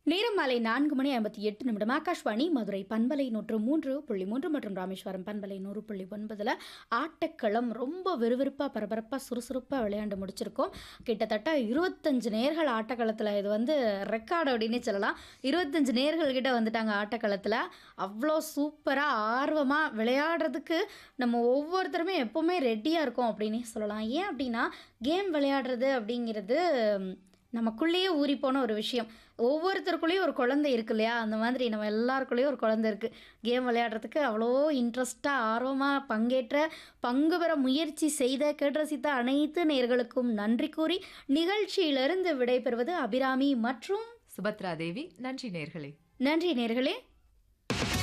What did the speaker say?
நேரம் மாலை நான்கு மணி ஐம்பத்தி எட்டு நிமிடம் ஆகாஷ்வாணி மதுரை பண்பலை நூற்று மூன்று புள்ளி மூன்று மற்றும் ராமேஸ்வரம் பண்பலை நூறு புள்ளி ஒன்பதில் ஆட்டக்களம் ரொம்ப விறுவிறுப்பாக பரபரப்பாக சுறுசுறுப்பாக விளையாண்டு முடிச்சிருக்கோம் கிட்டத்தட்ட இருபத்தஞ்சு நேர்கள் ஆட்டக்களத்தில் இது வந்து ரெக்கார்டு அப்படின்னு சொல்லலாம் இருபத்தஞ்சு நேர்கள் கிட்ட வந்துட்டாங்க ஆட்டக்களத்தில் அவ்வளோ சூப்பராக ஆர்வமாக விளையாடுறதுக்கு நம்ம ஒவ்வொருத்தருமே எப்போவுமே ரெடியாக இருக்கோம் அப்படின்னே சொல்லலாம் ஏன் அப்படின்னா கேம் விளையாடுறது அப்படிங்கிறது நமக்குள்ளேயே ஊறி போன ஒரு விஷயம் ஒவ்வொருத்தருக்குள்ளேயும் ஒரு குழந்தை இருக்கு இல்லையா அந்த மாதிரி நம்ம எல்லாருக்குள்ளேயும் ஒரு குழந்தை இருக்குது கேம் விளையாடுறதுக்கு அவ்வளோ இன்ட்ரெஸ்ட்டாக ஆர்வமாக பங்கேற்ற பங்கு பெற முயற்சி செய்த கேட்ரசித்த அனைத்து நேர்களுக்கும் நன்றி கூறி நிகழ்ச்சியிலிருந்து விடைபெறுவது அபிராமி மற்றும் சுபத்ரா தேவி நன்றி நேர்களே நன்றி நேர்களே